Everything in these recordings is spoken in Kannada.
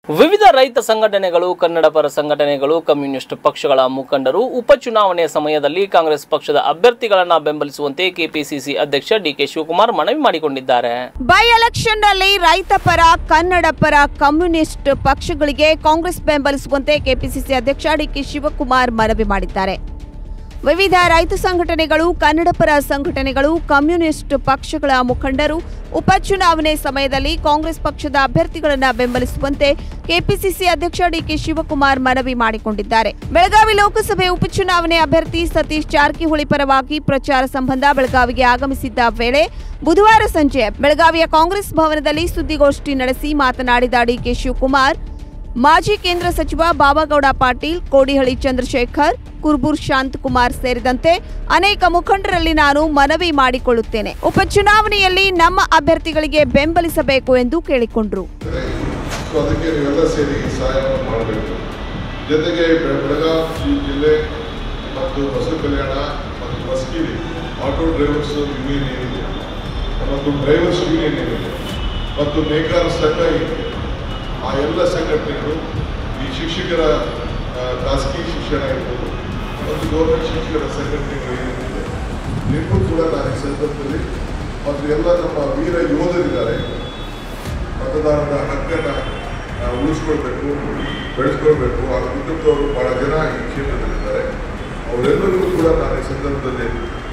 ವಿವಿಧ ರೈತ ಸಂಘಟನೆಗಳು ಕನ್ನಡ ಪರ ಸಂಘಟನೆಗಳು ಕಮ್ಯುನಿಸ್ಟ್ ಪಕ್ಷಗಳ ಮುಖಂಡರು ಉಪಚುನಾವಣೆ ಸಮಯದಲ್ಲಿ ಕಾಂಗ್ರೆಸ್ ಪಕ್ಷದ ಅಭ್ಯರ್ಥಿಗಳನ್ನ ಬೆಂಬಲಿಸುವಂತೆ ಕೆಪಿಸಿಸಿ ಅಧ್ಯಕ್ಷ ಡಿಕೆ ಶಿವಕುಮಾರ್ ಮನವಿ ಮಾಡಿಕೊಂಡಿದ್ದಾರೆ ಬೈ ಎಲೆಕ್ಷನ್ ನಲ್ಲಿ ರೈತ ಪರ ಕನ್ನಡ ಪರ ಕಮ್ಯುನಿಸ್ಟ್ ಪಕ್ಷಗಳಿಗೆ ಕಾಂಗ್ರೆಸ್ ಬೆಂಬಲಿಸುವಂತೆ ಕೆಪಿಸಿಸಿ ಅಧ್ಯಕ್ಷ ಡಿಕೆ ಶಿವಕುಮಾರ್ ಮನವಿ ಮಾಡಿದ್ದಾರೆ ವಿವಿಧ ರೈತ ಸಂಘಟನೆಗಳು ಕನ್ನಡ ಪರ ಸಂಘಟನೆಗಳು ಕಮ್ಯುನಿಸ್ಟ್ ಪಕ್ಷಗಳ ಮುಖಂಡರು ಉಪಚುನಾವಣೆ ಸಮಯದಲ್ಲಿ ಕಾಂಗ್ರೆಸ್ ಪಕ್ಷದ ಅಭ್ಯರ್ಥಿಗಳನ್ನು ಬೆಂಬಲಿಸುವಂತೆ ಕೆಪಿಸಿಸಿ ಅಧ್ಯಕ್ಷ ಡಿಕೆ ಶಿವಕುಮಾರ್ ಮನವಿ ಮಾಡಿಕೊಂಡಿದ್ದಾರೆ ಬೆಳಗಾವಿ ಲೋಕಸಭೆ ಉಪಚುನಾವಣೆ ಅಭ್ಯರ್ಥಿ ಸತೀಶ್ ಜಾರಕಿಹೊಳಿ ಪರವಾಗಿ ಪ್ರಚಾರ ಸಂಬಂಧ ಬೆಳಗಾವಿಗೆ ಆಗಮಿಸಿದ್ದ ವೇಳೆ ಬುಧವಾರ ಸಂಜೆ ಬೆಳಗಾವಿಯ ಕಾಂಗ್ರೆಸ್ ಭವನದಲ್ಲಿ ಸುದ್ದಿಗೋಷ್ಠಿ ನಡೆಸಿ ಮಾತನಾಡಿದ ಡಿಕೆ ಶಿವಕುಮಾರ್ ಮಾಜಿ ಕೇಂದ್ರ ಸಚಿವ ಬಾಬಾಗೌಡ ಪಾಟೀಲ್ ಕೋಡಿಹಳ್ಳಿ ಚಂದ್ರಶೇಖರ್ ಕುರ್ಬೂರ್ ಶಾಂತಕುಮಾರ್ ಸೇರಿದಂತೆ ಅನೇಕ ಮುಖಂಡರಲ್ಲಿ ನಾನು ಮನವಿ ಮಾಡಿಕೊಳ್ಳುತ್ತೇನೆ ಉಪಚುನಾವಣೆಯಲ್ಲಿ ನಮ್ಮ ಅಭ್ಯರ್ಥಿಗಳಿಗೆ ಬೆಂಬಲಿಸಬೇಕು ಎಂದು ಕೇಳಿಕೊಂಡರು ಸೊ ಅದಕ್ಕೆ ನೀವೆಲ್ಲ ಸೇರಿ ಸಹಾಯವನ್ನು ಮಾಡಬೇಕು ಜೊತೆಗೆ ಬೆ- ಬೆಳಗಾವಿ ಜಿಲ್ಲೆ ಮತ್ತು ಬಸವ ಕಲ್ಯಾಣ ಮತ್ತು ಮಸ್ಕಿಲಿ ಆಟೋ ಡ್ರೈವರ್ಸ್ ಯೂನಿಯನ್ ಏನಿದೆ ಮತ್ತು ಡ್ರೈವರ್ಸ್ ಯೂನಿಯನ್ ಏನಿದೆ ಮತ್ತು ನೇಕಾರ ಸಂಘ ಏನಿದೆ ಆ ಎಲ್ಲ ಸಂಘಟನೆಗಳು ಈ ಶಿಕ್ಷಕರ ಆ, ಖಾಸಗಿ ಶಿಕ್ಷಣ ಇರ್ಬೋದು ಮತ್ತು ಗೌರ್ಮೆಂಟ್ ಶಿಕ್ಷಕರ ಸಂಘಟನೆಗಳು ಏನಿದೆ ನಿಮಗೂ ಕೂಡ ನಾನು ಈ ಸಂದರ್ಭದಲ್ಲಿ ಮತ್ತು ಎಲ್ಲ ನಮ್ಮ ವೀರ ಯೋಧರಿದ್ದಾರೆ ಮತದಾನದ ಹಕ್ಕನ್ನು ನಾವು ಉಳಿಸ್ಕೊಳ್ಬೇಕು ಬೆಳೆಸ್ಕೊಳ್ಬೇಕು ಆ ಕುಟುಂಬದವರು ಬಹಳ ಜನ ಈ ಕ್ಷೇತ್ರದಲ್ಲಿದ್ದಾರೆ ಅವರೆಲ್ಲರಿಗೂ ಕೂಡ ನಾನು ಈ ಸಂದರ್ಭದಲ್ಲಿ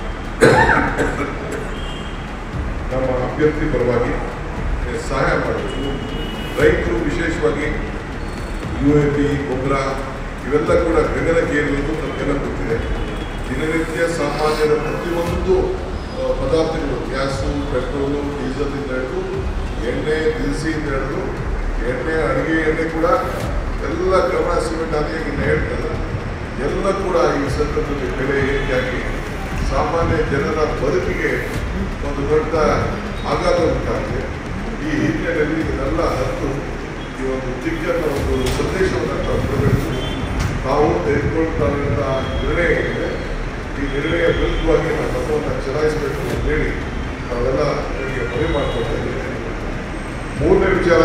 ನಮ್ಮ ಅಭ್ಯರ್ಥಿ ಪರವಾಗಿ ಸಹಾಯ ಮಾಡಬೇಕು ರೈತರು ವಿಶೇಷವಾಗಿ ಯು ಎ ಪಿ ಗೊಬ್ಬರ ಇವೆಲ್ಲ ಕೂಡ ಗಗನಕ್ಕೇರುವುದು ನಮಗೆಲ್ಲ ಗೊತ್ತಿದೆ ದಿನನಿತ್ಯ ಸಾಮಾನ್ಯರ ಪ್ರತಿಯೊಂದು ಆ, ಪದಾರ್ಥಗಳು ಗ್ಯಾಸು ಪೆಟ್ರೋಲು ಡೀಸೆಲ್ನಿಂದ ಹಿಡಿದು ಎಣ್ಣೆ ದಿನಸಿಯಿಂದ ಹಿಡಿದು ಎಣ್ಣೆ ಅಡುಗೆ ಎಣ್ಣೆ ಕೂಡ ಎಲ್ಲ ಗಮನ ಸಿಮೆಂಟ್ ಅದೇ ಇನ್ನು ಹೇಳ್ತಲ್ಲ ಎಲ್ಲ ಕೂಡ ಈ ಸಂದರ್ಭದಲ್ಲಿ ಬೆಲೆ ಏರಿಕೆಯಾಗಿ ಸಾಮಾನ್ಯ ಜನರ ಬದುಕಿಗೆ ಒಂದು ದೊಡ್ಡ ಆಘಾತ ಉಂಟಾಗಿದೆ ಈ ಹಿನ್ನೆಲೆಯಲ್ಲಿ ಇದನ್ನೆಲ್ಲ ಹತ್ತು ಈ ಒಂದು ದಿಕ್ಕನ್ನು ಒಂದು ಸಂದೇಶವನ್ನು ತಾವು ಕೊಡಬೇಕು ತಾವು ತೆಗೆದುಕೊಳ್ತಾರಂಥ ನಿರ್ಣಯ ಏನಿದೆ ಈ ನಿರ್ಣಯ ವಿರುದ್ಧವಾಗಿ ನಾವು ಮತವನ್ನು ಚಲಾಯಿಸಬೇಕು ಅಂತ ಹೇಳಿ ನಾವೆಲ್ಲ ಇವರಿಗೆ ಮನವಿ ಮಾಡ್ಕೊಳ್ತಾ ಇದ್ದೇವೆ ಮೂರನೇ ವಿಚಾರ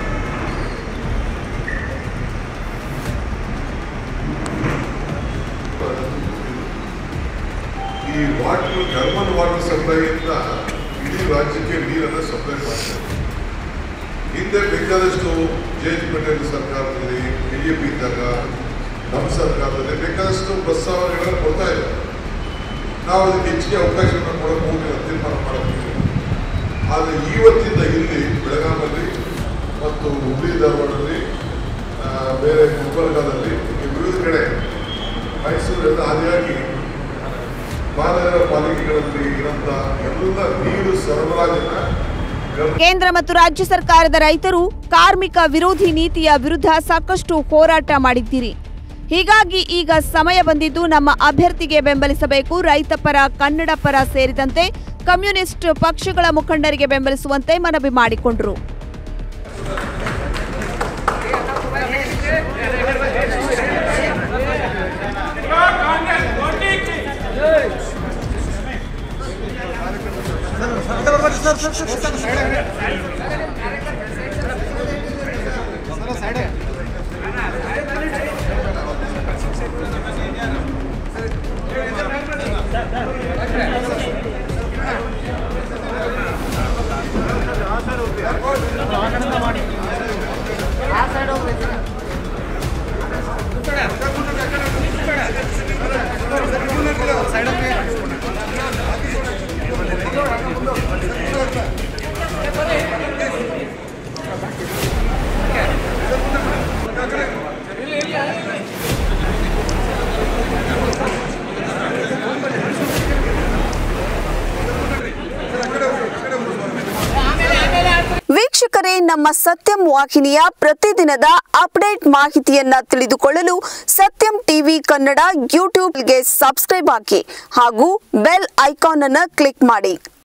ಈ ವಾಟರ್ ಧರ್ಮನ್ ವಾಟರ್ ಸಪ್ಲೈಯಿಂದ ಇಡೀ ರಾಜ್ಯಕ್ಕೆ ನೀರನ್ನು ಸಪ್ಲೈ ಮಾಡ್ತಾರೆ ಹಿಂದೆ ಬೇಕಾದಷ್ಟು ಜೆ ಎಚ್ ಪಟೇಲ್ ಸರ್ಕಾರದಲ್ಲಿ ಬಿ ಜೆ ಪಿ ಇದ್ದಾಗ ನಮ್ಮ ಸರ್ಕಾರದಲ್ಲಿ ಬೇಕಾದಷ್ಟು ಪ್ರಸ್ತಾವನೆಗಳನ್ನು ಕೊಡ್ತಾ ಇದ್ದಾರೆ ನಾವು ಅದಕ್ಕೆ ಹೆಚ್ಚಿಗೆ ಅವಕಾಶವನ್ನು ಕೊಡೋಕೆ ಹೋಗಿಲ್ಲ ತೀರ್ಮಾನ ಮಾಡೋಕೆ ಹೋಗಿಲ್ಲ. ಆದರೆ ಇವತ್ತಿಂದ ಇಲ್ಲಿ ಬೆಳಗಾಮಲ್ಲಿ ಮತ್ತು ಹುಬ್ಳಿ ಧಾರವಾಡದಲ್ಲಿ ಆ, ಬೇರೆ ಗುಲ್ಬರ್ಗಾದಲ್ಲಿ ಹೀಗೆ ವಿವಿಧ ಕಡೆ ಮೈಸೂರೆಲ್ಲ ಆದಿಯಾಗಿ ಮಹಾನಗರ ಪಾಲಿಕೆಗಳಲ್ಲಿ ಇರೋಂಥ ಎಲ್ಲ ನೀರು ಸರಬರಾಜನ್ನ ಗಮನ ಕೇಂದ್ರ ಮತ್ತು ರಾಜ್ಯ ಸರ್ಕಾರದ ರೈತರು ಕಾರ್ಮಿಕ ವಿರೋಧಿ ನೀತಿಯ ವಿರುದ್ಧ ಸಾಕಷ್ಟು ಹೋರಾಟ ಮಾಡಿದ್ದೀರಿ ಹೀಗಾಗಿ ಈಗ ಸಮಯ ಬಂದಿದ್ದು ನಮ್ಮ ಅಭ್ಯರ್ಥಿಗೆ ಬೆಂಬಲಿಸಬೇಕು ರೈತ ಪರ ಕನ್ನಡ ಪರ ಸೇರಿದಂತೆ ಕಮ್ಯುನಿಸ್ಟ್ ಪಕ್ಷಗಳ ಮುಖಂಡರಿಗೆ ಬೆಂಬಲಿಸುವಂತೆ ಮನವಿ ಮಾಡಿಕೊಂಡರು ವೀಕ್ಷಕರೇ ನಮ್ಮ ಸತ್ಯಂ ವಾಹಿನಿಯ ಪ್ರತಿದಿನದ ಅಪ್ಡೇಟ್ ಮಾಹಿತಿಯನ್ನ ತಿಳಿದುಕೊಳ್ಳಲು ಸತ್ಯಂ ಟಿವಿ ಕನ್ನಡ ಯೂಟ್ಯೂಬ್ಗೆ ಸಬ್ಸ್ಕ್ರೈಬ್ ಹಾಕಿ ಹಾಗೂ ಬೆಲ್ ಐಕಾನ್ ಅನ್ನು ಕ್ಲಿಕ್ ಮಾಡಿ